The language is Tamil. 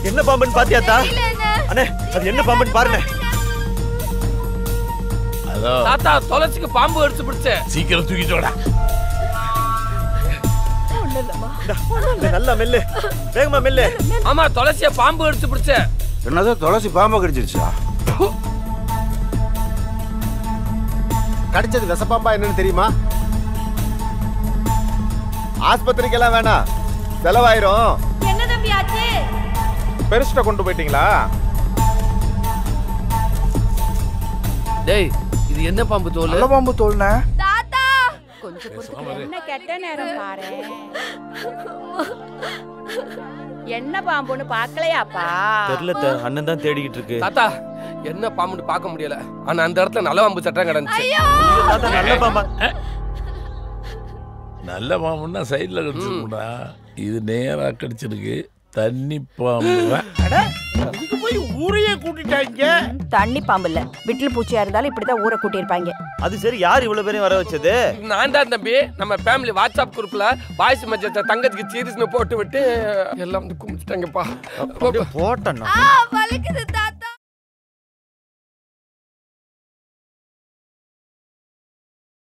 என்ன பாம்புன்னு பாத்தியாத்தா அண்ணே அது என்ன பாம்புன்னு பாருண்ணே அதோ தாத்தா துளசிக்கு பாம்பு அடிச்சு பிடிச்ச சீக்கிரம் தூக்கிட்டு வாடா இந்தா, இந்தா, நல்லா மெல்லு வேகமா மெல்லு ஆமா துளசிய பாம்பு அடிச்சு பிடிச்ச என்னது துளசி பாம்பை கடிச்சிருச்சா கடிச்சது விஷப்பாம்பா என்னன்னு தெரியுமா ஆஸ்பத்திரிக்கெல்லாம் வேணாம் செலவாயிரும் என்ன தம்பி ஆச்சு பெருஸ்ட கொண்டு போயிட்டீங்களா டேய் இது என்ன பாம்பு தோல் நல்ல பாம்பு தோல்ண்ணே தாத்தா கொஞ்சம் பொறுத்துக்க. என்ன கெட்ட நேரம் பாரு என்ன பாம்புன்னு பாக்கலையாப்பா தெரியல அண்ணன் தான் தேடிக்கிட்டு இருக்கு தாத்தா என்ன பாம்புன்னு பார்க்க முடியல ஆனா அந்த இடத்துல நல்ல பாம்பு சட்டம் கிடந்துச்சு தாத்தா நல்ல பாம்பா நல்ல பாம்புன்னா சைடுல கடிச்சிருக்கும்டா இது நேரா கடிச்சிருக்கு தண்ணி பாம்பு இதுக்கு போய் ஊரையே கூட்டிட்டாங்க தண்ணி பாம்பு இல்ல விட்டில் பூச்சியா இருந்தாலும் இப்படிதான் ஊரை கூட்டியிருப்பாங்க அது சரி யார் இவ்வளவு பேரையும் வர வச்சது நான் தான் தம்பி நம்ம ஃபேமிலி வாட்ஸ்அப் குரூப்ல வாய்ஸ் மெசேஜ் தங்கத்துக்கு சீரியஸ்னு போட்டு விட்டு எல்லாம் வந்து கும்பிட்டுட்டாங்கப்பா போட்டண்ணா ஆ வலிக்குது தாத்தா